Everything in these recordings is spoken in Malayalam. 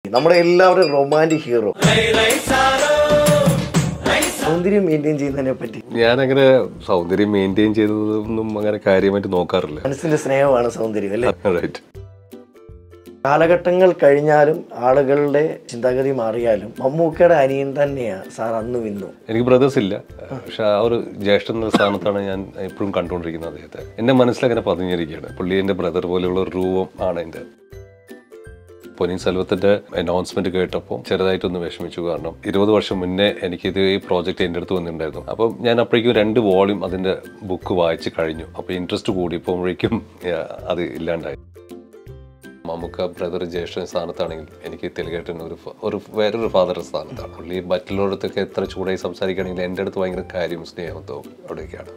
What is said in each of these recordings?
നമ്മുടെ എല്ലാവരും റൊമാൻറ്റിക് ഹീറോ സൗന്ദര്യം മെയിൻറ്റെയിൻ ചെയ്യുന്നതിനെ പറ്റി ഞാനങ്ങനെ സൗന്ദര്യം മെയിൻറ്റെയിൻ ചെയ്തതൊന്നും അങ്ങനെ കാര്യമായിട്ട് നോക്കാറില്ല മനസ്സിന്റെ സ്നേഹമാണ് സൗന്ദര്യം അല്ലേ റൈറ്റ് കാലഘട്ടങ്ങൾ കഴിഞ്ഞാലും ആളുകളുടെ ചിന്താഗതി മാറിയാലും മമ്മൂക്കയുടെ അനിയൻ തന്നെയാണ് സാർ അന്നും ഇന്നും എനിക്ക് ബ്രദേഴ്സ് ഇല്ല പക്ഷെ ആ ഒരു ജ്യേഷ്ഠൻ എന്ന സ്ഥാനത്താണ് ഞാൻ ഇപ്പോഴും കണ്ടുകൊണ്ടിരിക്കുന്നത് അദ്ദേഹത്തെ എൻ്റെ മനസ്സിലങ്ങനെ പതിഞ്ഞിരിക്കുകയാണ് പുള്ളി എൻ്റെ ബ്രദർ പോലെയുള്ള ഒരു രൂപം ആണ് എൻ്റെ പൊന്നിൻ സെൽവത്തിന്റെ അനൗൺസ്മെന്റ് കേട്ടപ്പോൾ ചെറുതായിട്ടൊന്ന് വിഷമിച്ചു കാരണം ഇരുപത് വർഷം മുന്നേ എനിക്കിത് ഈ പ്രോജക്റ്റ് എൻ്റെ അടുത്ത് വന്നിട്ടുണ്ടായിരുന്നു അപ്പം ഞാൻ അപ്പോഴേക്കും രണ്ട് വോളിയം അതിൻ്റെ ബുക്ക് വായിച്ച് കഴിഞ്ഞു അപ്പോൾ ഇൻട്രസ്റ്റ് കൂടിയപ്പോഴേക്കും ഏഹ്, അത് ഇല്ലാണ്ടായി മമ്മൂക്ക ബ്രദർ ജ്യേഷ്ഠ സ്ഥാനത്താണെങ്കിൽ എനിക്ക് തെലുഗേട്ടൻ ഒരു ഫ- ഒരു വേറൊരു ഫാദറുടെ സ്ഥാനത്താണ് പുള്ളി മറ്റുള്ളവരടുത്തൊക്കെ എത്ര ചൂടായി സംസാരിക്കുകയാണെങ്കിൽ എൻ്റെ അടുത്ത് ഭയങ്കര കാര്യവും സ്നേഹത്വവും അവിടെയൊക്കെയാണ്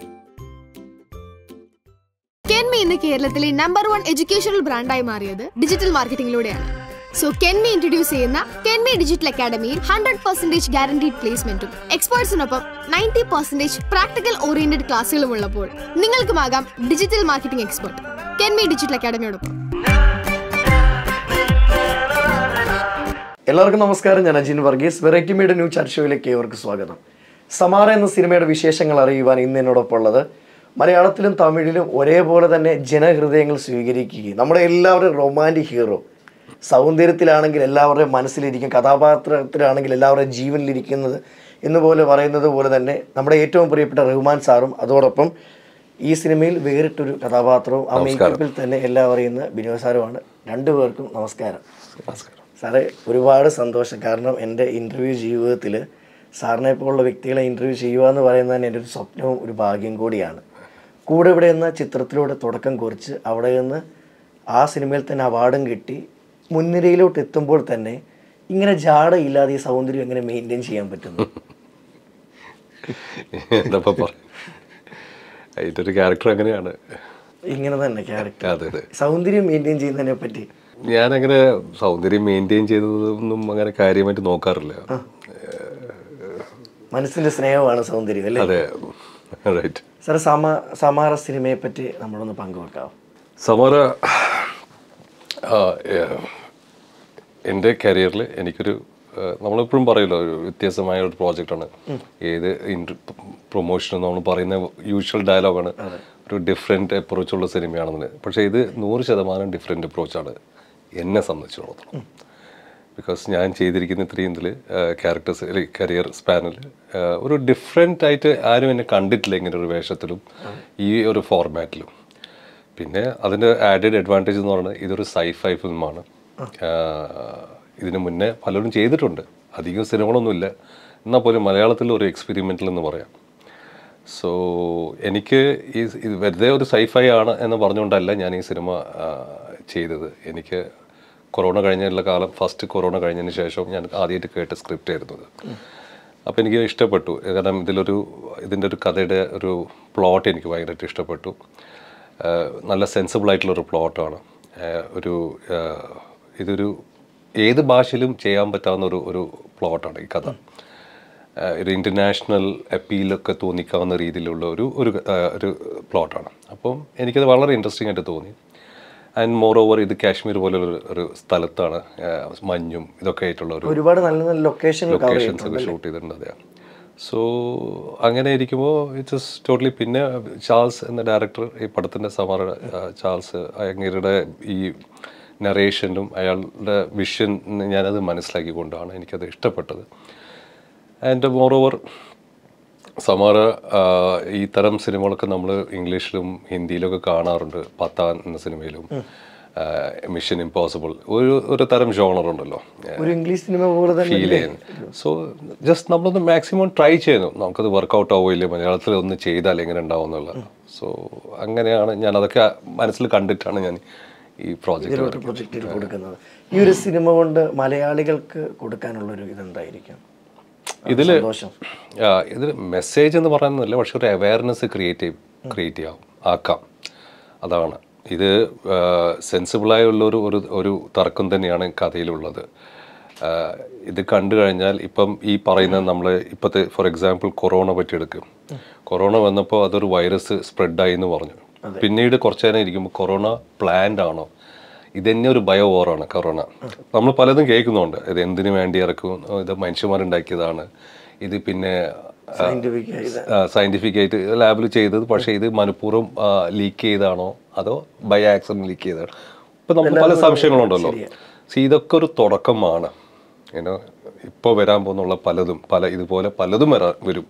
കെൻമി ഇന്ന് കേരളത്തിലെ നമ്പർ വൺ എഡ്യൂക്കേഷണൽ ബ്രാൻഡായി മാറിയത് ഡിജിറ്റൽ മാർക്കറ്റിംഗിലൂടെയാണ് സോ കെൻമി ഇൻട്രൊഡ്യൂസ് ചെയ്യുന്ന കെൻമി ഡിജിറ്റൽ അക്കാഡമിയിൽ ഹൺഡ്രഡ് പെർസെന്റേജ് ഗ്യാരണ്ടീഡ് പ്ലേസ്മെന്റും എക്സ്പേർട്സിനൊപ്പം നയൻറ്റി പെർസെന്റേജ് പ്രാക്ടിക്കൽ ഓറിയന്റഡ് ക്ലാസ്സുകളും ഉള്ളപ്പോൾ നിങ്ങൾക്കുമാകാം digital marketing expert Kenmi digital അക്കാഡമിയോടൊപ്പം എല്ലാവർക്കും നമസ്കാരം ഞാൻ Ajin Varghese variety media new chat ഷോയിലേക്ക് ഏവർക്ക് സ്വാഗതം സമാര എന്ന സിനിമയുടെ വിശേഷങ്ങൾ അറിയുവാൻ ഇന്ന് എന്നോടൊപ്പം ഉള്ളത് മലയാളത്തിലും തമിഴിലും ഒരേപോലെ തന്നെ ജനഹൃദയങ്ങൾ സ്വീകരിക്കുകയും നമ്മുടെ എല്ലാവരും റൊമാൻറ്റിക് ഹീറോ സൗന്ദര്യത്തിലാണെങ്കിൽ എല്ലാവരുടെയും മനസ്സിലിരിക്കും കഥാപാത്രത്തിലാണെങ്കിൽ എല്ലാവരുടെയും ജീവനിലിരിക്കുന്നത് എന്നുപോലെ പറയുന്നത് പോലെ തന്നെ നമ്മുടെ ഏറ്റവും പ്രിയപ്പെട്ട റഹ്മാൻ സാറും അതോടൊപ്പം ഈ സിനിമയിൽ വേറിട്ടൊരു കഥാപാത്രവും ആ മേക്കപ്പിൽ തന്നെ എല്ലാം അറിയുന്ന ബിനോയ് സാറുമാണ് രണ്ടുപേർക്കും നമസ്കാരം നമസ്കാരം സാറേ ഒരുപാട് സന്തോഷം കാരണം എൻ്റെ ഇൻ്റർവ്യൂ ജീവിതത്തിൽ സാറിനെ പോലുള്ള വ്യക്തികളെ ഇൻ്റർവ്യൂ ചെയ്യുക എന്ന് പറയുന്നത് തന്നെ എൻ്റെ ഒരു സ്വപ്നവും ഒരു ഭാഗ്യം കൂടിയാണ് കൂടെ ഇവിടെ എന്ന ചിത്രത്തിലൂടെ തുടക്കം കുറിച്ച് അവിടെ നിന്ന് ആ സിനിമയിൽ തന്നെ അവാർഡും കിട്ടി മുൻനിരയിലോട്ട് എത്തുമ്പോൾ തന്നെ ഇങ്ങനെ ജാടയില്ലാതെ ഈ സൗന്ദര്യം എങ്ങനെ മെയിൻറ്റെയിൻ ചെയ്യാൻ പറ്റുന്നു എന്താ പറയും അതിൻ്റെ ഒരു ക്യാരക്ടർ അങ്ങനെയാണ് ഇങ്ങനെ തന്നെ ക്യാരക്ടർ അതെ അതെ സൗന്ദര്യം മെയിൻറ്റെയിൻ ചെയ്യുന്നതിനെ പറ്റി ഞാനങ്ങനെ സൗന്ദര്യം മെയിൻറ്റെയിൻ ചെയ്തതൊന്നും അങ്ങനെ കാര്യമായിട്ട് നോക്കാറില്ല മനസ്സിൻ്റെ സ്നേഹമാണ് സൗന്ദര്യം അല്ലേ അതെ റൈറ്റ് സാർ സമ സമാറ സിനിമയെ പറ്റി നമ്മളൊന്ന് പങ്കുവെക്കാം സമര ആ, ഏഹ്, എൻ്റെ കരിയറിൽ എനിക്കൊരു ഏഹ്, നമ്മളെപ്പോഴും പറയുമല്ലോ ഒരു വ്യത്യസ്തമായ ഒരു പ്രോജക്റ്റാണ് ഏത് പ്രൊമോഷൻ നമ്മൾ പറയുന്ന യൂഷ്വൽ ഡയലോഗാണ് ഒരു ഡിഫറെൻറ്റ് അപ്രോച്ചുള്ള സിനിമയാണെന്ന് പക്ഷേ ഇത് നൂറ് ശതമാനം ഡിഫറെൻറ്റ് അപ്രോച്ചാണ് എന്നെ സംബന്ധിച്ചിടത്തോളം ബിക്കോസ് ഞാൻ ചെയ്തിരിക്കുന്ന ഇത്രയും ഇതിൽ ക്യാരക്ടേഴ്സ് കരിയർ സ്പാനിൽ ഒരു ഡിഫറെൻ്റ് ആയിട്ട് ആരും എന്നെ കണ്ടിട്ടില്ല ഇങ്ങനെ ഒരു വേഷത്തിലും ഈ ഒരു ഫോർമാറ്റിലും പിന്നെ അതിൻ്റെ ആഡഡ് അഡ്വാൻറ്റേജ് എന്ന് പറയുന്നത് ഇതൊരു സൈഫൈ ഫിലിമാണ് ഇതിന് മുന്നേ പലരും ചെയ്തിട്ടുണ്ട് അധികം സിനിമകളൊന്നുമില്ല എന്നാൽ പോലും മലയാളത്തിൽ ഒരു എക്സ്പെരിമെൻ്റൽ എന്ന് പറയാം സോ എനിക്ക് ഈ ഇത് വെറുതെ ഒരു സൈഫൈ ആണ് എന്ന് പറഞ്ഞുകൊണ്ടല്ല ഞാൻ ഈ സിനിമ ആ, ചെയ്തത് എനിക്ക് കൊറോണ കഴിഞ്ഞുള്ള കാലം ഫസ്റ്റ് കൊറോണ കഴിഞ്ഞതിന് ശേഷം ഞാൻ ആദ്യമായിട്ട് കേട്ട സ്ക്രിപ്റ്റ് ആയിരുന്നു ഇത് അപ്പോൾ എനിക്ക് ഇഷ്ടപ്പെട്ടു കാരണം ഇതിലൊരു ഇതിൻ്റെ ഒരു കഥയുടെ ഒരു പ്ലോട്ട് എനിക്ക് ഭയങ്കരമായിട്ട് ഇഷ്ടപ്പെട്ടു ആ, നല്ല സെൻസിബിൾ ആയിട്ടുള്ളൊരു പ്ലോട്ടാണ് ഒരു ആ, ഇതൊരു ഏത് ഭാഷയിലും ചെയ്യാൻ പറ്റാവുന്ന ഒരു ഒരു പ്ലോട്ടാണ് ഈ കഥ ആ, ഒരു ഇൻ്റർനാഷണൽ അപ്പീലൊക്കെ തോന്നിക്കാവുന്ന രീതിയിലുള്ള ഒരു ഒരു ആ, ഒരു പ്ലോട്ടാണ് അപ്പം എനിക്കത് വളരെ ഇൻട്രസ്റ്റിംഗ് ആയിട്ട് തോന്നി ആൻഡ് മോർ ഓവർ ഇത് കാശ്മീർ പോലുള്ള ഒരു- ഒരു സ്ഥലത്താണ് ആ, മഞ്ഞും ഇതൊക്കെ ആയിട്ടുള്ള ഒരു ഒരുപാട് നല്ല നല്ല ലൊക്കേഷനുകൾ കവർ ലൊക്കേഷൻസ് ഒക്കെ ഷൂട്ട് ചെയ്തിട്ടുണ്ട് അതെ സോ അങ്ങനെ ഇരിക്കുമ്പോൾ ഇറ്റ്സ് ഇസ് ടോട്ടലി പിന്നെ ചാൾസ് എന്ന ഡയറക്ടർ ഈ പടത്തിൻ്റെ സമാറ ചാൾസ് അങ്ങേരുടെ ഈ നറേഷനും അയാളുടെ വിഷൻ ഞാനത് മനസ്സിലാക്കിക്കൊണ്ടാണ് എനിക്കത് ഇഷ്ടപ്പെട്ടത് ആൻഡ് മോർ ഓവർ സമാറ ഈ തരം സിനിമകളൊക്കെ നമ്മൾ ഇംഗ്ലീഷിലും ഹിന്ദിയിലൊക്കെ കാണാറുണ്ട് പത്താൻ എന്ന സിനിമയിലും മിഷൻ ഇമ്പോസിബിൾ ഒരു ഒരു തരം ജോണർ ഉണ്ടല്ലോ ഒരു ഇംഗ്ലീഷ് സിനിമ പോലെ തന്നെ ഫീൽ ചെയ്യുന്നു സോ ജസ്റ്റ് നമ്മളൊന്ന് മാക്സിമം ട്രൈ ചെയ്യുന്നു നമുക്കത് വർക്കൗട്ട് ആവില്ലേ മലയാളത്തിൽ ഒന്ന് ചെയ്താൽ എങ്ങനെ ഉണ്ടാവും എന്നുള്ളത് സോ അങ്ങനെയാണ് ഞാൻ അതൊക്കെ മനസ്സിൽ കണ്ടിട്ടാണ് ഞാൻ ഈ പ്രോജക്റ്റ് ഒരു പ്രൊജക്റ്റിൽ കൊടുക്കുന്നത് ഈ ഒരു സിനിമ കൊണ്ട് മലയാളികൾക്ക് കൊടുക്കാനുള്ള ഒരു ഇതെന്തായിരിക്കും ഇതില് സന്തോഷം ആ, ഇതിൽ മെസ്സേജ് എന്ന് പറയുന്നതല്ല പക്ഷെ ഒരു അവയർനെസ് ക്രിയേറ്റ് ക്രിയേറ്റ് ചെയ്യാം ആക്കാം അതാണ് ഇത് സെൻസിബിളായുള്ള ഒരു ഒരു ഒരു തർക്കം തന്നെയാണ് കഥയിലുള്ളത് ആ, ഇത് കണ്ടു കഴിഞ്ഞാൽ ഇപ്പം ഈ പറയുന്ന നമ്മൾ ഇപ്പോഴത്തെ ഫോർ എക്സാമ്പിൾ കൊറോണ പറ്റി എടുക്കും കൊറോണ വന്നപ്പോൾ അതൊരു വൈറസ് സ്പ്രെഡായി എന്ന് പറഞ്ഞു പിന്നീട് കുറച്ച് നേരം ഇരിക്കുമ്പോൾ കൊറോണ പ്ലാൻഡ് ആണോ ഇത് തന്നെ ഒരു ബയോ വാറാണ് കൊറോണ നമ്മൾ പലതും കേൾക്കുന്നുണ്ട് ഇത് എന്തിനു വേണ്ടി ഇറക്കും ഇത് മനുഷ്യന്മാരുണ്ടാക്കിയതാണ് ഇത് പിന്നെ സയന്റിഫിക് സയന്റിഫിക് ആയിട്ട് ലാബിൽ ചെയ്തത് പക്ഷേ ഇത് മനഃപൂർവ്വം ലീക്ക് ചെയ്താണോ അതോ ബൈ ആക്സിഡന്റ് ലീക്ക് ചെയ്തതാണോ ഇപ്പം നമുക്ക് പല സംശയങ്ങളുണ്ടല്ലോ സോ ഇതൊക്കെ ഒരു തുടക്കമാണ് ഏനോ ഇപ്പോൾ വരാൻ പോകുന്നുള്ള പലതും പല ഇതുപോലെ പലതും വരാ വരും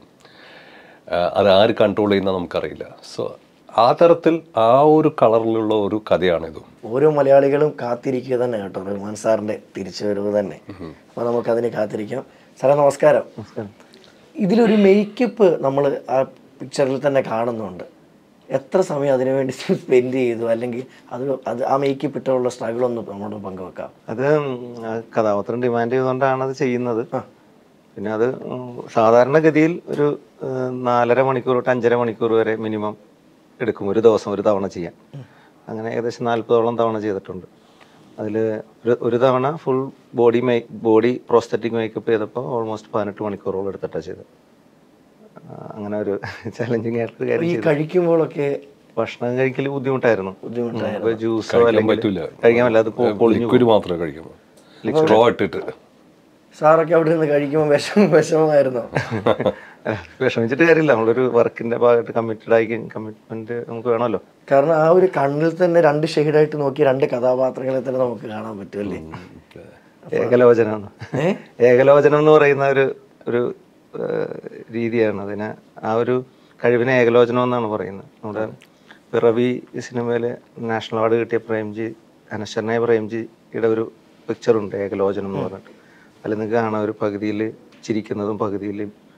ആ, അത് ആര് കൺട്രോൾ ചെയ്യുന്ന നമുക്കറിയില്ല സോ ആ തരത്തിൽ ആ ഒരു കളറിലുള്ള ഒരു കഥയാണിത് ഓരോ മലയാളികളും കാത്തിരിക്കുക തന്നെ കേട്ടോ റഹ്മാൻ സാറിന്റെ തിരിച്ചുവരവ് തന്നെ അപ്പൊ നമുക്ക് അതിന് കാത്തിരിക്കാം സാറേ നമസ്കാരം ഇതിലൊരു മേക്കപ്പ് നമ്മൾ ആ പിക്ചറിൽ തന്നെ കാണുന്നുണ്ട് എത്ര സമയം അതിനു വേണ്ടി സ്പെൻഡ് ചെയ്തു അല്ലെങ്കിൽ അത് അത് ആ മേക്കപ്പ് ഇട്ടുള്ള സ്ട്രഗിൾ ഒന്ന് നമ്മോട് പങ്കുവെക്കാം അത് ഉം, ആ കഥാപാത്രം ഡിമാൻഡ് ചെയ്തുകൊണ്ടാണ് അത് ചെയ്യുന്നത് പിന്നെ അത് ഉം, സാധാരണഗതിയിൽ ഒരു ഏഹ്, നാലര മണിക്കൂർ തൊട്ട് അഞ്ചര മണിക്കൂർ വരെ മിനിമം എടുക്കും ഒരു ദിവസം ഒരു തവണ ചെയ്യാൻ അങ്ങനെ ഏകദേശം നാൽപ്പതോളം തവണ ചെയ്തിട്ടുണ്ട് അതിൽ ഒരു ഒരു തവണ ഫുൾ ബോഡി മേ ബോഡി പ്രോസ്തറ്റിക് മേക്കപ്പ് ചെയ്തപ്പോൾ ഓൾമോസ്റ്റ് പതിനെട്ട് മണിക്കൂറോളം എടുത്തിട്ടാണ് ചെയ്തത് ആ, അങ്ങനെ ഒരു ചലഞ്ചിങ് ആയിട്ടൊരു കാര്യം ഈ ചെയ്തു കഴിക്കുമ്പോഴൊക്കെ ഭക്ഷണം കഴിക്കൽ ബുദ്ധിമുട്ടായിരുന്നു ബുദ്ധിമുട്ടായിരുന്നു ജ്യൂസോ കഴിക്കാൻ അല്ലെങ്കിൽ പറ്റൂല കഴിക്കാൻ പറ്റില്ല അത് പൊ- പൊളിഞ്ഞു ലിക്വിഡ് മാത്രമേ കഴിക്കുള്ളൂ സ്ട്രോ ഇട്ടിട്ട് സാറൊക്കെ അവിടെ നിന്ന് കഴിക്കുമ്പോൾ വിഷമം വിഷമമായിരുന്നോ വിഷമിച്ചിട്ട് കാര്യമില്ല നമ്മളൊരു വർക്കിന്റെ ഭാഗമായിട്ട് കമ്മിറ്റഡ് ആയി കമ്മിറ്റ്മെന്റ് നമുക്ക് വേണമല്ലോ കാരണം ആ ഒരു കണ്ണിൽ തന്നെ രണ്ട് ഷെയ്ഡായിട്ട് നോക്കി രണ്ട് കഥാപാത്രങ്ങളെ തന്നെ നമുക്ക് കാണാൻ പറ്റുമല്ലേ ഏകലോചനം എന്ന്. ഏ? ഏകലോചനം എന്ന് പറയുന്ന ഒരു ഒരു ഏഹ്, രീതിയാണ് അതിനെ ആ ഒരു കഴിവിനെ ഏകലോചനം എന്നാണ് പറയുന്നത് നമ്മുടെ പിറവി സിനിമയിലെ നാഷണൽ അവാർഡ് കിട്ടിയ പ്രേംജി അനശ്വരനായ പ്രേംജിയുടെ ഒരു പിക്ചറുണ്ട് ഏകലോചനം എന്ന് പറഞ്ഞിട്ട് അതിൽ നിങ്ങൾക്ക് കാണാം ഒരു പകുതിയിൽ ചിരിക്കുന്നതും പകുതിയിൽ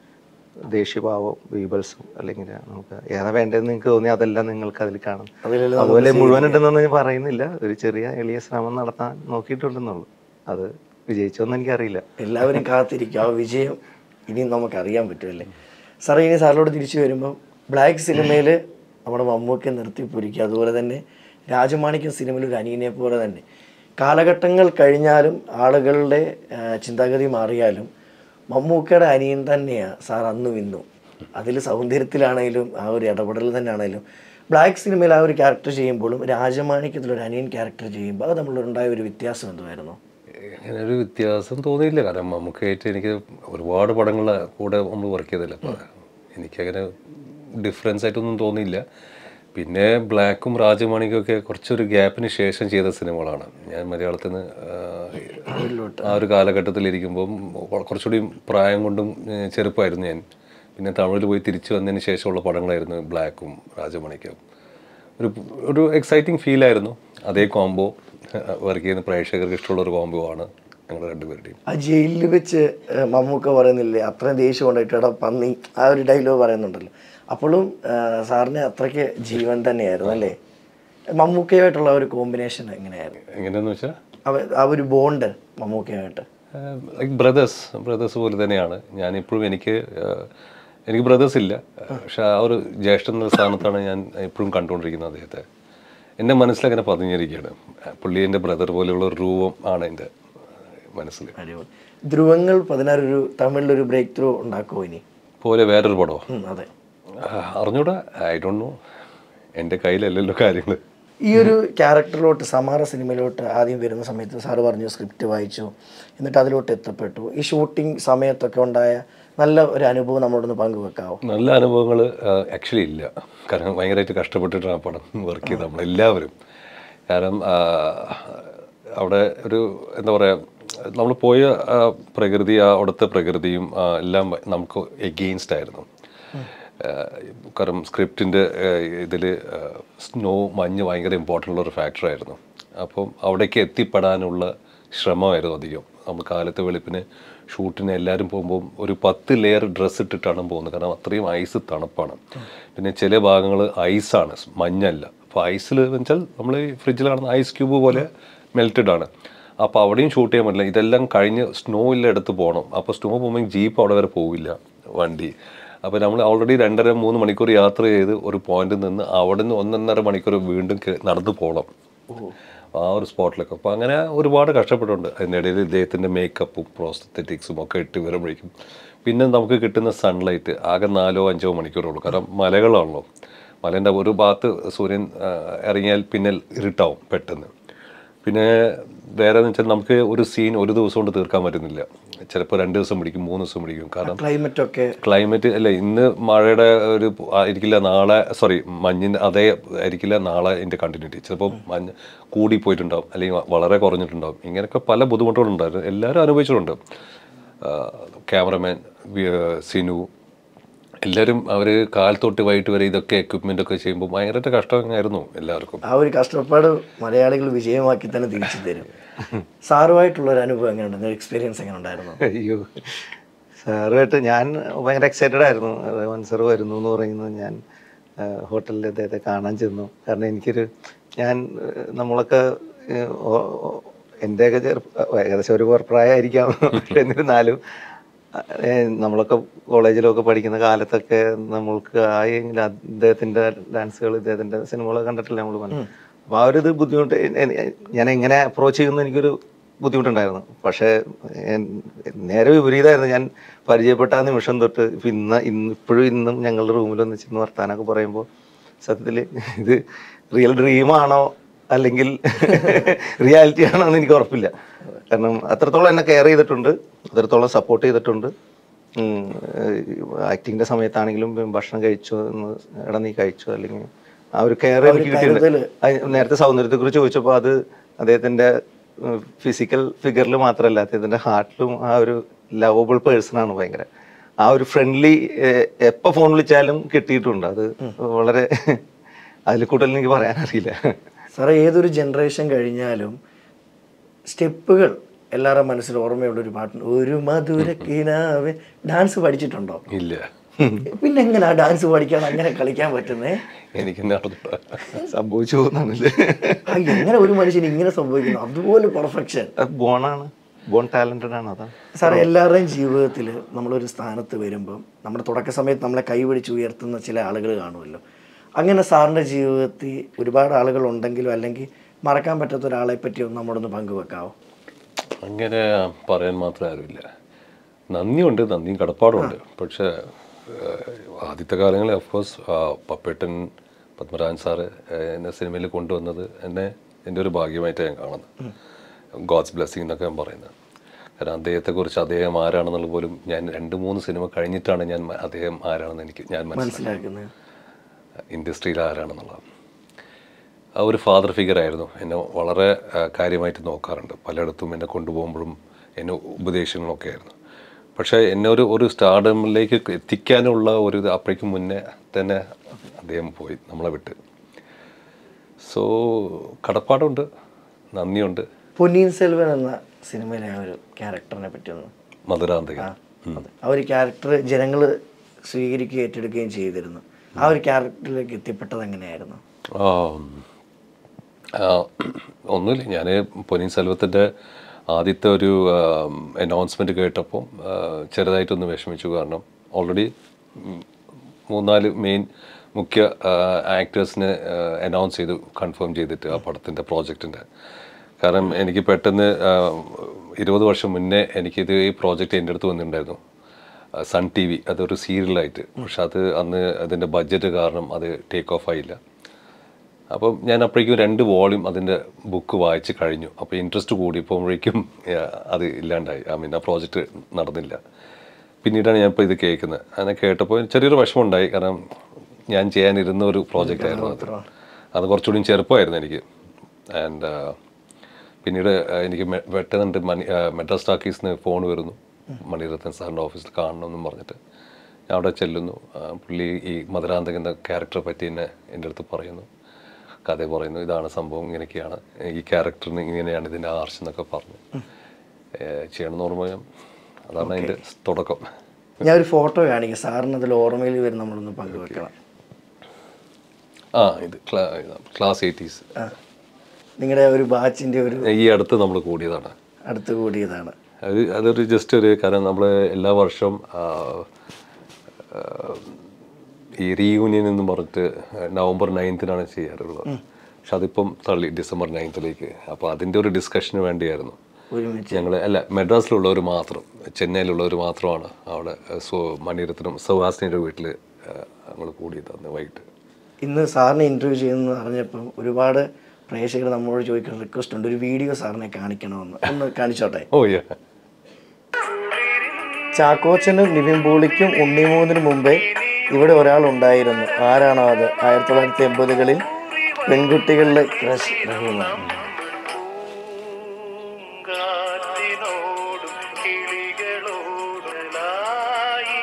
ദേഷ്യഭാവം ബീബൽസും അല്ലെങ്കിൽ നമുക്ക് ഏതാ വേണ്ടതെന്ന് നിങ്ങൾക്ക് തോന്നി അതെല്ലാം നിങ്ങൾക്ക് അതിൽ കാണാം അതിലെല്ലാം അതുപോലെ മുഴുവൻ ഉണ്ടെന്നൊന്നും ഞാൻ പറയുന്നില്ല ഒരു ചെറിയ എളിയ ശ്രമം നടത്താൻ നോക്കിയിട്ടുണ്ടെന്നുള്ളൂ അത് വിജയിച്ചോന്ന് എനിക്കറിയില്ല എല്ലാവരും കാത്തിരിക്കും ആ വിജയം ഇനിയും നമുക്ക് അറിയാൻ പറ്റുമല്ലേ സാറേ ഇനി സാറിനോട് തിരിച്ചു വരുമ്പോൾ ബ്ലാക്ക് സിനിമയിൽ നമ്മുടെ മമ്മൂക്കെ നിർത്തിപ്പൊരിക്കുക അതുപോലെ തന്നെ രാജമാണിക്യം സിനിമയിൽ ഒരു അനിയനെ പോലെ തന്നെ കാലഘട്ടങ്ങൾ കഴിഞ്ഞാലും ആളുകളുടെ ആ, ചിന്താഗതി മാറിയാലും മമ്മൂക്കയുടെ അനിയൻ തന്നെയാണ് സാർ അന്നും ഇന്നും അതിൽ സൗന്ദര്യത്തിലാണെങ്കിലും ആ ഒരു ഇടപെടൽ തന്നെയാണെങ്കിലും ബ്ലാക്ക് സിനിമയിൽ ആ ഒരു ക്യാരക്ടർ ചെയ്യുമ്പോഴും രാജമാണിക്യത്തിൽ ഒരു അനിയൻ ക്യാരക്ടർ ചെയ്യുമ്പോൾ അത് നമ്മളുണ്ടായ ഒരു വ്യത്യാസം എന്തുമായിരുന്നു അങ്ങനെ ഒരു വ്യത്യാസം തോന്നിയില്ല കാരണം നമുക്കായിട്ട് എനിക്ക് ഒരുപാട് പടങ്ങളെ കൂടെ നമ്മൾ വർക്ക് ചെയ്തില്ല അപ്പോൾ എനിക്കങ്ങനെ ഡിഫറൻസ് ആയിട്ടൊന്നും തോന്നിയില്ല പിന്നെ ബ്ലാക്കും രാജമാണിക്കും ഒക്കെ കുറച്ചൊരു ഗ്യാപ്പിന് ശേഷം ചെയ്ത സിനിമകളാണ് ഞാൻ മലയാളത്തിൽ നിന്ന് ആ ഒരു കാലഘട്ടത്തിൽ ഇരിക്കുമ്പം കുറച്ചുകൂടി പ്രായം കൊണ്ടും ഏഹ്, ചെറുപ്പമായിരുന്നു ഞാൻ പിന്നെ തമിഴിൽ പോയി തിരിച്ചു വന്നതിന് ശേഷമുള്ള പടങ്ങളായിരുന്നു ബ്ലാക്കും രാജമാണിക്കും ഒരു ഒരു എക്സൈറ്റിംഗ് ഫീലായിരുന്നു അതേ കോംബോ വർക്ക് ചെയ്യുന്ന പ്രേക്ഷകർക്ക് ഇഷ്ടമുള്ള ഒരു കോംബോ ആണ് ഞങ്ങൾ രണ്ടുപേരുടെയും ആ ജയിലിൽ വെച്ച് ഏഹ്, മമ്മൂക്ക പറയുന്നില്ലേ അത്രയും ദേഷ്യം കൊണ്ടായിട്ട് എടാ പന്നി ആ ഒരു ഡയലോഗ് പറയുന്നുണ്ടല്ലോ അപ്പോഴും ഏഹ്, സാറിന് അത്രയ്ക്ക് ജീവൻ തന്നെയായിരുന്നു അല്ലേ മമ്മൂക്കയുമായിട്ടുള്ള ആ ഒരു കോമ്പിനേഷൻ എങ്ങനെയായിരുന്നു എങ്ങനെയാന്ന് വെച്ചാൽ അവ- ആ ഒരു ബോണ്ട് മമ്മൂക്കയുമായിട്ട് ലൈക്ക് ബ്രദേഴ്സ് ബ്രദേഴ്സ് പോലെ തന്നെയാണ് ഞാനിപ്പോഴും എനിക്ക് ആഹ്, എനിക്ക് ബ്രദേഴ്സ് ഇല്ല പക്ഷെ ആ ഒരു ജ്യേഷ്ഠൻ എന്ന സ്ഥാനത്താണ് ഞാൻ ഇപ്പോഴും കണ്ടുകൊണ്ടിരിക്കുന്നത് അദ്ദേഹത്തെ എൻ്റെ മനസ്സിലങ്ങനെ പതിഞ്ഞിരിക്കുകയാണ് പുള്ളി എൻ്റെ ബ്രദർ പോലെയുള്ള ഒരു രൂപം ആണ് എൻ്റെ മനസ്സിൽ അടിപൊളി ധ്രുവങ്ങൾ പതിനാറ് ഒരു തമിഴിലൊരു ബ്രേക്ക് ത്രൂ ഉണ്ടാക്കുമോ ഇനി പോലെ വേറൊരു പടമോ ഉം, അതെ ആഹ്, അറിഞ്ഞൂടാ ഐ ഡോണ്ട് നോ എൻ്റെ കയ്യിലല്ലല്ലോ കാര്യങ്ങൾ ഈ ഒരു ക്യാരക്ടറിലോട്ട് സമാറ സിനിമയിലോട്ട് ആദ്യം വരുന്ന സമയത്ത് സാറ് പറഞ്ഞു സ്ക്രിപ്റ്റ് വായിച്ചു എന്നിട്ട് അതിലോട്ട് എത്തപ്പെട്ടു ഈ ഷൂട്ടിംഗ് സമയത്തൊക്കെ ഉണ്ടായ നല്ല ഒരു അനുഭവം നമ്മളോടൊന്ന് പങ്കുവെക്കാവോ നല്ല അനുഭവങ്ങൾ ആക്ച്വലി ഇല്ല കാരണം ഭയങ്കരമായിട്ട് കഷ്ടപ്പെട്ടിട്ടാണ് ആ പടം വർക്ക് ചെയ്തത് നമ്മളെല്ലാവരും കാരണം ആ, അവിടെ ഒരു എന്താ പറയുക നമ്മൾ പോയ ആ, പ്രകൃതി ആ അവിടുത്തെ പ്രകൃതിയും ആ, എല്ലാം നമുക്ക് എഗെയിൻസ്റ്റ് ആയിരുന്നു ആ, കാരണം സ്ക്രിപ്റ്റിൻ്റെ ഇതിൽ സ്നോ മഞ്ഞ് ഭയങ്കര ഇമ്പോർട്ടൻ്റ് ഉള്ള ഒരു ഫാക്ടറായിരുന്നു അപ്പം അവിടേക്ക് എത്തിപ്പെടാനുള്ള ശ്രമമായിരുന്നു അധികം നമ്മൾ കാലത്ത് വെളുപ്പിന് ഷൂട്ടിന് എല്ലാവരും പോകുമ്പോൾ ഒരു പത്ത് ലെയർ ഡ്രസ്സ് ഇട്ടിട്ടാണ് പോകുന്നത് കാരണം അത്രയും ഐസ് തണുപ്പാണ് പിന്നെ ചില ഭാഗങ്ങൾ ഐസാണ് മഞ്ഞല്ല അപ്പോൾ ഐസിൽ വെച്ചാൽ നമ്മൾ ഈ ഫ്രിഡ്ജിൽ കാണുന്ന ഐസ് ക്യൂബ് പോലെ മെൽറ്റഡ് ആണ് അപ്പോൾ അവിടെയും ഷൂട്ട് ചെയ്യാൻ പറ്റില്ല ഇതെല്ലാം കഴിഞ്ഞ് സ്നോ ഉള്ള ഇടത്ത് പോകണം അപ്പോൾ സ്നോ പോകുമ്പോൾ ജീപ്പ് അവിടെ വരെ പോവില്ല വണ്ടി അപ്പോൾ നമ്മൾ ഓൾറെഡി രണ്ടര മൂന്ന് മണിക്കൂർ യാത്ര ചെയ്ത് ഒരു പോയിന്റിൽ നിന്ന് അവിടെ നിന്ന് ഒന്നൊന്നര മണിക്കൂർ വീണ്ടും കേ- നടന്നു പോകണം ആ ഒരു സ്പോട്ടിലൊക്കെ അപ്പോൾ അങ്ങനെ ഒരുപാട് കഷ്ടപ്പെട്ടുണ്ട് അതിനിടയിൽ ഇദ്ദേഹത്തിൻ്റെ മേക്കപ്പും പ്രോസ്തറ്റിക്സും ഒക്കെ ഇട്ട് വരുമ്പോഴേക്കും പിന്നെ നമുക്ക് കിട്ടുന്ന സൺലൈറ്റ് ആകെ നാലോ അഞ്ചോ മണിക്കൂറുള്ളൂ കാരണം മലകളാണല്ലോ മലേൻ്റെ ഒരു ഭാഗത്ത് സൂര്യൻ ആ, ഇറങ്ങിയാൽ പിന്നെ ഇരുട്ടാവും പെട്ടെന്ന് പിന്നെ വേറെ എന്ന് വെച്ചാൽ നമുക്ക് ഒരു സീൻ ഒരു ദിവസം കൊണ്ട് തീർക്കാൻ പറ്റുന്നില്ല ചിലപ്പോൾ രണ്ട് ദിവസം പിടിക്കും മൂന്ന് ദിവസം പിടിക്കും കാരണം ക്ലൈമറ്റ് ഒക്കെ ക്ലൈമറ്റ് അല്ല ഇന്ന് മഴയുടെ ഒരു ആയിരിക്കില്ല നാളെ സോറി മഞ്ഞിൻ്റെ അതേ ആയിരിക്കില്ല നാളെ ഇതിൻ്റെ കണ്ടിന്യൂറ്റി ചിലപ്പോൾ മഞ്ഞ് കൂടി പോയിട്ടുണ്ടാവും അല്ലെങ്കിൽ വളരെ കുറഞ്ഞിട്ടുണ്ടാവും ഇങ്ങനെയൊക്കെ പല ബുദ്ധിമുട്ടുകളുണ്ടായിരുന്നു എല്ലാവരും അനുഭവിച്ചിട്ടുണ്ട് ക്യാമറമാൻ സിനു എല്ലാവരും അവർ കാൽ തൊട്ട് വൈകിട്ട് വരെ ഇതൊക്കെ എക്വിപ്മെൻ്റ് ഒക്കെ ചെയ്യുമ്പോൾ ഭയങ്കരമായിട്ട് കഷ്ടമായിരുന്നു എല്ലാവർക്കും ആ ഒരു കഷ്ടപ്പാട് മലയാളികൾ വിജയമാക്കി തന്നെ തിരിച്ചു തരും സാറുമായിട്ടുള്ള ഒരു അനുഭവം എങ്ങനെയുണ്ട് എക്സ്പീരിയൻസ് എങ്ങനെ ഉണ്ടായിരുന്നു അയ്യോ സാറുമായിട്ട് ഞാൻ ഭയങ്കര എക്സൈറ്റഡ് ആയിരുന്നു റഹ്മാൻ സാർ വരുന്നു എന്ന് പറയുന്നത് ഞാൻ ഹോട്ടലിൽ അദ്ദേഹത്തെ കാണാൻ ചെന്നു കാരണം എനിക്കൊരു ഞാൻ ഏഹ്, നമ്മളൊക്കെ ഏഹ്, ഓ- ഓ- എൻ്റെയൊക്കെ ചെറുപ്പ ഏകദേശം ഒരു പ്രായമായിരിക്കാം പക്ഷെ എന്നിരുന്നാലും ഏഹ്, നമ്മളൊക്കെ കോളേജിലൊക്കെ പഠിക്കുന്ന കാലത്തൊക്കെ നമ്മൾക്ക് ആയെങ്കിൽ അദ്ദേഹത്തിൻ്റെ ഡാൻസുകൾ ഇദ്ദേഹത്തിൻ്റെ സിനിമകളൊക്കെ കണ്ടിട്ടില്ല നമ്മൾ അപ്പോൾ ആ ഒരു ഇത് ബുദ്ധിമുട്ട് എ- എ- ഞാൻ എങ്ങനെ അപ്രോച്ച് ചെയ്യുന്നു എനിക്കൊരു ബുദ്ധിമുട്ടുണ്ടായിരുന്നു പക്ഷേ എൻ- നേരെ വിപരീതമായിരുന്നു ഞാൻ പരിചയപ്പെട്ട ആ നിമിഷം തൊട്ട് ഇപ്പം ഇന്ന് ഇന്ന് ഇപ്പോഴും ഇന്നും ഞങ്ങളുടെ റൂമിൽ ഒന്ന് ചെന്ന് വർത്താനൊക്കെ പറയുമ്പോൾ സത്യത്തിൽ ഇത് റിയൽ ഡ്രീമാണോ അല്ലെങ്കിൽ റിയാലിറ്റി ആണോ എന്ന് എനിക്ക് ഉറപ്പില്ല കാരണം അത്രത്തോളം എന്നെ കെയർ ചെയ്തിട്ടുണ്ട് അത്രത്തോളം സപ്പോർട്ട് ചെയ്തിട്ടുണ്ട് ആക്ടിങ്ങിന്റെ സമയത്താണെങ്കിലും ഭക്ഷണം കഴിച്ചോ എന്ന് എടാ നീ കഴിച്ചോ അല്ലെങ്കിൽ ആ ഒരു കെയർ എനിക്ക് കിട്ടിയിട്ടുണ്ട് അത് നേരത്തെ സൗന്ദര്യത്തെ കുറിച്ച് ചോദിച്ചപ്പോൾ അത് അദ്ദേഹത്തിന്റെ ഫിസിക്കൽ ഫിഗറിൽ മാത്രമല്ല അദ്ദേഹത്തിന്റെ ഹാർട്ടിലും ആ ഒരു ലവബിൾ പേഴ്സൺ ആണ് ഭയങ്കര ആ ഒരു ഫ്രണ്ട്ലി എപ്പോൾ ഫോൺ വിളിച്ചാലും കിട്ടിയിട്ടുണ്ട് അത് വളരെ അതിൽ കൂടുതൽ എനിക്ക് പറയാനറിയില്ല സാറേ ഏതൊരു ജനറേഷൻ കഴിഞ്ഞാലും സ്റ്റെപ്പുകൾ എല്ലാവരുടെ മനസ്സിൽ ഓർമ്മയുള്ള ഒരു പാട്ടുണ്ട് ഒരു മധുര കിനാവ് ഡാൻസ് പഠിച്ചിട്ടുണ്ടോ ഇല്ല പിന്നെ എങ്ങനെ ഡാൻസ് പഠിക്കാൻ അങ്ങനെ കളിക്കാൻ പറ്റുന്നേ എനിക്ക് നടന്നിട്ട് സംഭവിച്ചു പോകുന്നതാണല്ലേ ആ, എങ്ങനെ ഒരു മനുഷ്യന് ഇങ്ങനെ സംഭവിക്കുന്നു അതുപോലെ പെർഫെക്ഷൻ ബോണാണ് ബോൺ ടാലന്റഡ് ആണ് അതാണ് സാറേ എല്ലാവരുടെയും ജീവിതത്തിൽ നമ്മളൊരു സ്ഥാനത്ത് വരുമ്പം നമ്മുടെ തുടക്ക സമയത്ത് നമ്മളെ കൈപിടിച്ച് ഉയർത്തുന്ന ചില ആളുകൾ കാണുമല്ലോ അങ്ങനെ സാറിൻ്റെ ജീവിതത്തിൽ ഒരുപാട് ആളുകൾ ഉണ്ടെങ്കിലും അല്ലെങ്കിൽ മറക്കാൻ പറ്റാത്ത ഒരാളെ പറ്റി ഒന്ന് നമ്മോടൊന്ന് പങ്കുവെക്കാവോ അങ്ങനെ പറയാൻ മാത്രം ആരുമില്ല നന്ദിയുണ്ട് നന്ദിയും കടപ്പാടുമുണ്ട് പക്ഷേ ഏഹ്, ആദ്യത്തെ കാലങ്ങളിൽ അഫ്കോഴ്സ് പപ്പേട്ടൻ പത്മരാജൻ സാറ് ഏഹ്, എന്നെ സിനിമയിൽ കൊണ്ടുവന്നത് എന്നെ എൻ്റെ ഒരു ഭാഗ്യമായിട്ടാണ് ഞാൻ കാണുന്നത് ഗോഡ്സ് ബ്ലെസ്സിങ് എന്നൊക്കെ ഞാൻ പറയുന്നത് കാരണം അദ്ദേഹത്തെക്കുറിച്ച് അദ്ദേഹം ആരാണെന്നുള്ള പോലും ഞാൻ രണ്ട് മൂന്ന് സിനിമ കഴിഞ്ഞിട്ടാണ് ഞാൻ മ- അദ്ദേഹം ആരാണെന്ന് എനിക്ക് ഞാൻ മനസ്സിലാക്കി മനസ്സിലാക്കുന്നത് ഇൻഡസ്ട്രിയിൽ ആരാണെന്നുള്ളത് ആ ഒരു ഫാദർ ഫിഗർ ആയിരുന്നു എന്നെ വളരെ ആ, കാര്യമായിട്ട് നോക്കാറുണ്ട് പലയിടത്തും എന്നെ കൊണ്ടുപോകുമ്പോഴും എന്നെ ഉപദേശങ്ങളൊക്കെ ആയിരുന്നു പക്ഷേ എന്നെ ഒരു ഒരു സ്റ്റാർഡമിലേക്ക് എത്തിക്കാനുള്ള ഒരു ഇത് അപ്പോഴേക്കും മുന്നേ തന്നെ അദ്ദേഹം പോയി നമ്മളെ വിട്ട് സോ കടപ്പാടുണ്ട് നന്ദിയുണ്ട് പൊന്നിയിൻ സെൽവൻ എന്ന സിനിമയിലെ ആ ഒരു ക്യാരക്ടറിനെ പറ്റി ഒന്ന് മധുരാന്തകൻ അതെ. ആ ഒരു ക്യാരക്ടർ ജനങ്ങൾ സ്വീകരിക്കുകയും ഏറ്റെടുക്കുകയും ചെയ്തിരുന്നു ആ ഒരു ക്യാരക്ടറിലേക്ക് എത്തിപ്പെട്ടത് എങ്ങനെയായിരുന്നു ആ, ആ, ഒന്നുമില്ല ഞാൻ പൊന്നിൻ സെൽവത്തിൻ്റെ ആദ്യത്തെ ഒരു അനൗൺസ്മെൻറ്റ് കേട്ടപ്പോൾ ആ, ചെറുതായിട്ടൊന്ന് വിഷമിച്ചു കാരണം ഓൾറെഡി മൂന്നാല് മെയിൻ മുഖ്യ ആക്ടേഴ്സിനെ അനൗൺസ് ചെയ്തു കൺഫേം ചെയ്തിട്ട് ആ പടത്തിൻ്റെ പ്രോജക്റ്റിൻ്റെ കാരണം എനിക്ക് പെട്ടെന്ന് ആ, ഇരുപത് വർഷം മുന്നേ എനിക്കിത് ഈ പ്രോജക്റ്റ് എൻ്റെ അടുത്ത് വന്നിട്ടുണ്ടായിരുന്നു സൺ ടി വി അതൊരു സീരിയലായിട്ട് പക്ഷെ അത് അന്ന് അതിൻ്റെ ബഡ്ജറ്റ് കാരണം അത് ടേക്ക് ഓഫ് ആയില്ല അപ്പം ഞാൻ അപ്പോഴേക്കും രണ്ട് വോളിയം അതിൻ്റെ ബുക്ക് വായിച്ച് കഴിഞ്ഞു അപ്പോൾ ഇൻട്രസ്റ്റ് കൂടിയപ്പോഴേക്കും അത് ഇല്ലാണ്ടായി ഐ മീൻ ആ പ്രോജക്റ്റ് നടന്നില്ല പിന്നീടാണ് ഞാൻ ഇപ്പോൾ ഇത് കേൾക്കുന്നത് അങ്ങനെ കേട്ടപ്പോൾ ചെറിയൊരു വിഷമമുണ്ടായി കാരണം ഞാൻ ചെയ്യാനിരുന്ന ഒരു പ്രോജക്റ്റ് ആയിരുന്നു അത് അത് കുറച്ചുകൂടി ചെറുപ്പമായിരുന്നു എനിക്ക് ആൻഡ് പിന്നീട് ആ, എനിക്ക് മെ- പെട്ടെന്ന് മണി ആ, മെഡ്രാസ് ടാക്കീസിന് ഫോൺ വരുന്നു മണിരത്നം സാറിൻ്റെ ഓഫീസിൽ കാണണമെന്നും പറഞ്ഞിട്ട് ഞാൻ അവിടെ ചെല്ലുന്നു ആ, പുള്ളി ഈ മധുരാന്തകൻ എന്ന ക്യാരക്ടറെ പറ്റി എന്നെ എൻ്റെ അടുത്ത് പറയുന്നു കഥ പറയുന്നു ഇതാണ് സംഭവം ഇങ്ങനെയൊക്കെയാണ് ഈ ക്യാരക്ടറിന് ഇങ്ങനെയാണ് ഇതിൻ്റെ ആർച്ച് എന്നൊക്കെ പറഞ്ഞു ഏഹ് ചെയ്യണമെന്ന് ഓർമ്മ അതാണ് അതിൻ്റെ തുടക്കം ഞാൻ ഒരു ഫോട്ടോ കാണിക്കാം സാറിന് അതിൽ ഓർമ്മയിൽ വരും നമ്മളൊന്ന് പങ്കുവെക്കണം ആ ഇത് ക്ലാ- ക്ലാസ് എയ്റ്റീസ് ആ നിങ്ങളുടെ ഒരു ബാച്ചിൻ്റെ ഒരു ഈ അടുത്ത് നമ്മൾ കൂടിയതാണ് അടുത്ത് കൂടിയതാണ് അത് അതൊരു ജസ്റ്റ് ഒരു കാരണം നമ്മൾ എല്ലാ വർഷവും ആ, ആ, ഈ റീയൂണിയൻ എന്ന് പറഞ്ഞിട്ട് നവംബർ നയൻത്തിനാണ് ചെയ്യാറുള്ളത് പക്ഷെ അതിപ്പം തള്ളി ഡിസംബർ നയൻത്തിലേക്ക് അപ്പോൾ അതിൻ്റെ ഒരു ഡിസ്കഷന് വേണ്ടിയായിരുന്നു ഒരുമിച്ച് ഞങ്ങൾ അല്ല മെഡ്രാസിലുള്ളവർ മാത്രം ചെന്നൈയിലുള്ളവർ മാത്രമാണ് അവിടെ സോ മണിരത്നം സുഹാസിനിയുടെ വീട്ടിൽ ഞങ്ങൾ കൂടിയത് അന്ന് വൈകിട്ട് ഇന്ന് സാറിനെ ഇൻ്റർവ്യൂ ചെയ്യുന്നു അറിഞ്ഞപ്പം ഒരുപാട് പ്രേക്ഷകർ നമ്മളോട് ചോദിക്കുന്ന റിക്വസ്റ്റ് ഉണ്ട് ഒരു വീഡിയോ സാറിനെ കാണിക്കണമെന്ന് ഒന്ന് കാണിച്ചോട്ടെ ഓ യാ ചാക്കോച്ചനും നിവിൻ പോളിക്കും ഉണ്ണിമൂന്നിനും മുമ്പേ ഇവിടെ ഒരാൾ ഉണ്ടായിരുന്നു ആരാണോ അത് ആയിരത്തി തൊള്ളായിരത്തി എൺപതുകളിൽ പെൺകുട്ടികളിലെ ക്രഷ് റഹീമാണ് കാറ്റിനോടും കിളികളോടലായി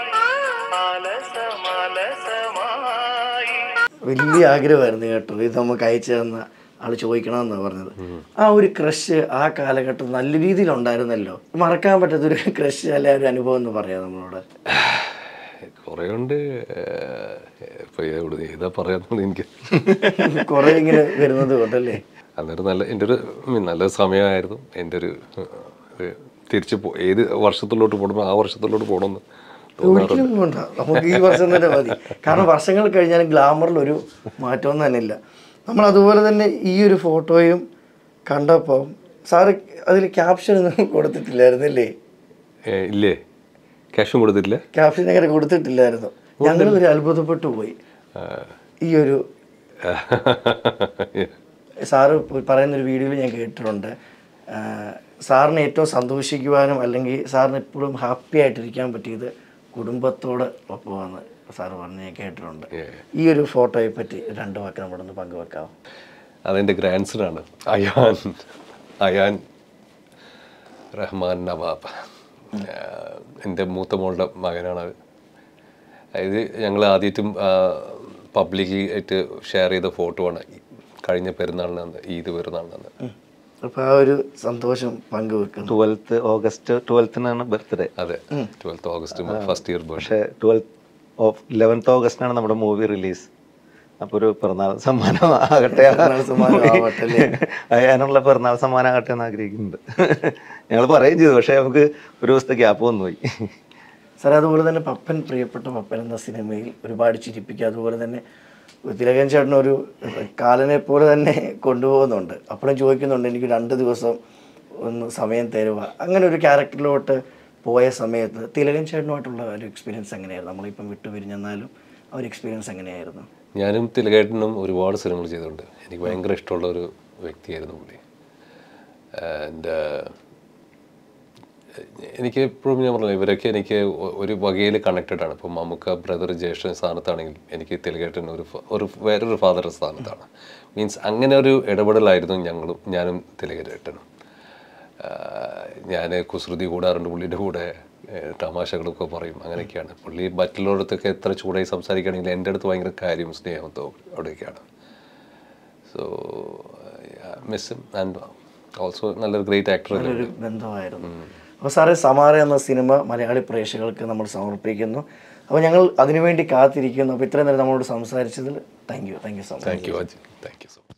അലസമലസമായി വലിയ ആഗ്രഹമായിരുന്നു കേട്ടോ ഇത് നമുക്ക് അയച്ചു തന്ന ആള് ചോദിക്കണമെന്നാണ് പറഞ്ഞത് ആ ഒരു ക്രഷ് ആ കാലഘട്ടം നല്ല രീതിയിൽ ഉണ്ടായിരുന്നല്ലോ മറക്കാൻ പറ്റാത്ത ഒരു ക്രഷ് അല്ലെ ഒരു അനുഭവം എന്ന് പറയാം നമ്മളോട് കുറേ ഉണ്ട് ഇപ്പോൾ ഏതാ പറയാന്നുള്ളത് എനിക്ക് കുറെ ഇങ്ങനെ വരുന്നത് കൊണ്ടല്ലേ അന്നേരം നല്ല എൻ്റെ ഒരു ഉം, നല്ല സമയമായിരുന്നു എൻ്റെ ഒരു ഉം, ഒരു തിരിച്ച് പോ ഏത് വർഷത്തിലോട്ട് പോകണം ആ വർഷത്തിലോട്ട് പോകണമെന്ന് ഒരിക്കലും പോകണ്ട നമുക്ക് ഈ വർഷം തന്നെ മതി കാരണം വർഷങ്ങൾ കഴിഞ്ഞാലും ഗ്ലാമറിൽ ഒരു മാറ്റമൊന്നും തന്നെ ഇല്ല നമ്മൾ അതുപോലെ തന്നെ ഈ ഒരു ഫോട്ടോയും കണ്ടപ്പോൾ സാറ് അതിൽ ക്യാപ്ഷൻ ഒന്നും കൊടുത്തിട്ടില്ലായിരുന്നല്ലേ ഏ, ഇല്ലേ ക്യാഷും കൊടുത്തിട്ടില്ല ക്യാപ്ഷൻ അങ്ങനെ കൊടുത്തിട്ടില്ലായിരുന്നു ഞങ്ങൾ ഒരു അത്ഭുതപ്പെട്ടു പോയി ഈ ഒരു സാറ് പറയുന്ന ഒരു വീഡിയോയിൽ ഞാൻ കേട്ടിട്ടുണ്ട് ആ, സാറിനെ ഏറ്റവും സന്തോഷിക്കുവാനും അല്ലെങ്കിൽ സാറിന് എപ്പോഴും ഹാപ്പി ആയിട്ടിരിക്കാൻ പറ്റിയത് കുടുംബത്തോട് ഒപ്പമാണ് സാറ് പറഞ്ഞ് ഞാൻ കേട്ടിട്ടുണ്ട് ഈ ഒരു ഫോട്ടോയെ പറ്റി രണ്ട് വാക്ക് നമ്മളൊന്ന് പങ്കുവെക്കാം അതെൻ്റെ ഗ്രാൻഡ് സണാണ് അയാൻ അയാൻ റഹ്മാൻ നവാബ് ആഹ് എൻ്റെ മൂത്ത മോളുടെ മകനാണ് അത് അതായത് ഞങ്ങൾ ആദ്യമായിട്ടും പബ്ലിക്കലി ആയിട്ട് ഷെയർ ചെയ്ത ഫോട്ടോ ആണ് കഴിഞ്ഞ പെരുന്നാളിന് അന്ന് ഈദ് പെരുന്നാളിന് അന്ന് അപ്പോൾ ആ ഒരു സന്തോഷം പങ്കുവെക്കുന്നു ട്വൽത്ത് ഓഗസ്റ്റ് ട്വൽത്തിനാണ് ബർത്ത്ഡേ അതെ twelfth August first year birth പക്ഷേ ട്വൽത്ത് ഓഫ് ഇലവൻത്ത് ഓഗസ്റ്റിനാണ് നമ്മുടെ മൂവി റിലീസ് അപ്പോൾ ഒരു പിറന്നാൾ സമ്മാനം ആകട്ടെ പിറന്നാൾ സമ്മാനം ആവട്ടെ അല്ലേ? അതിനുള്ള പിറന്നാൾ സമ്മാനം ആകട്ടെ എന്ന് ആഗ്രഹിക്കുന്നുണ്ട് ഞങ്ങൾ പറയുകയും ചെയ്തു പക്ഷേ നമുക്ക് ഒരു ദിവസത്തെ ഗ്യാപ്പ് വന്നുപോയി സാർ അതുപോലെ തന്നെ പപ്പൻ പ്രിയപ്പെട്ട പപ്പൻ എന്ന സിനിമയിൽ ഒരുപാട് ചിരിപ്പിക്കുക അതുപോലെ തന്നെ തിലകൻ ചേട്ടൻ ഒരു കാലനെ പോലെ തന്നെ കൊണ്ടുപോകുന്നുണ്ട് അപ്പോഴും ചോദിക്കുന്നുണ്ട് എനിക്ക് രണ്ട് ദിവസം ഒന്ന് സമയം തരുക അങ്ങനെ ഒരു ക്യാരക്ടറിലോട്ട് പോയ സമയത്ത് തിലകൻ ചേട്ടനുമായിട്ടുള്ള ഒരു എക്സ്പീരിയൻസ് എങ്ങനെയായിരുന്നു നമ്മളിപ്പം വിട്ടുപിരിഞ്ഞെന്നാലും ആ ഒരു എക്സ്പീരിയൻസ് എങ്ങനെയായിരുന്നു ഞാനും തിലകേട്ടനും ഒരുപാട് സിനിമകൾ ചെയ്തിട്ടുണ്ട് എനിക്ക് ഭയങ്കര ഇഷ്ടമുള്ള ഒരു വ്യക്തിയായിരുന്നു പുള്ളി ആൻഡ് എനിക്ക് എപ്പോഴും ഞാൻ പറഞ്ഞില്ല ഇവരൊക്കെ എനിക്ക് ഒ- ഒരു വകയിൽ കണക്റ്റഡ് ആണ് ഇപ്പം മമ്മൂക്ക ബ്രദർ ജ്യേഷ്ഠൻ സ്ഥാനത്താണെങ്കിൽ എനിക്ക് തിലകേട്ടൻ ഒരു ഫ- ഒരു വേറൊരു ഫാദറുടെ സ്ഥാനത്താണ് മീൻസ് അങ്ങനെ ഒരു ഇടപെടലായിരുന്നു ഞങ്ങളും ഞാനും തിലകേട്ടനും ഞാൻ കുസൃതി കൂടാറുണ്ട് പുള്ളിയുടെ കൂടെ ഏഹ്, തമാശകളൊക്കെ പറയും അങ്ങനെയൊക്കെയാണ് പുള്ളി മറ്റുള്ളവരടുത്തൊക്കെ എത്ര ചൂടായി സംസാരിക്കുകയാണെങ്കിൽ എൻ്റെ അടുത്ത് ഭയങ്കര കാര്യം സ്നേഹത്വം അവിടെയൊക്കെയാണ് സോ മിസ് ആൻഡ് ഓൾസോ നല്ലൊരു ഗ്രേറ്റ് ആക്ടർ നല്ലൊരു ബന്ധമായിരുന്നു അപ്പോൾ സാറേ സമാര എന്ന സിനിമ മലയാളി പ്രേക്ഷകർക്ക് നമ്മൾ സമർപ്പിക്കുന്നു അപ്പോൾ ഞങ്ങൾ അതിനുവേണ്ടി കാത്തിരിക്കുന്നു അപ്പോൾ ഇത്രയും നേരം നമ്മളോട് സംസാരിച്ചതിൽ thank you thank you so much thank you Aji thank you so much